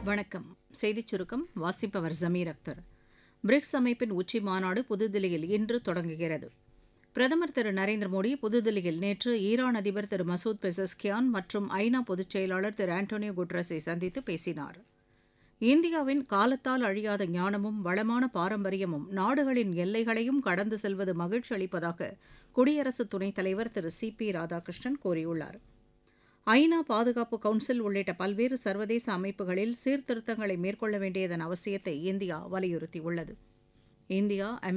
வணக்கம் செய்திச் சுருக்கம் வாசிப்பவர் ஜமீர் அக்தர் பிரிக்ஸ் அமைப்பின் உச்சி மாநாடு புதுதில்லியில் இன்று தொடங்குகிறது பிரதமர் திரு நரேந்திர மோடி புதுதில்லியில் நேற்று ஈரான் அதிபர் திரு மசூத் பெசஸ்கியான் மற்றும் ஐநா பொதுச் செயலாளர் திரு ஆண்டோனியோ குட்ரஸை சந்தித்து பேசினார் இந்தியாவின் காலத்தால் அழியாத ஞானமும் வளமான பாரம்பரியமும் நாடுகளின் எல்லைகளையும் கடந்து செல்வது மகிழ்ச்சி அளிப்பதாக குடியரசு துணைத் தலைவர் திரு சி பி ராதாகிருஷ்ணன் கூறியுள்ளார் ஐநா பாதுகாப்பு கவுன்சில் உள்ளிட்ட பல்வேறு சர்வதேச அமைப்புகளில் சீர்திருத்தங்களை மேற்கொள்ள வேண்டியதன் அவசியத்தை இந்தியா வலியுறுத்தியுள்ளது இந்தியா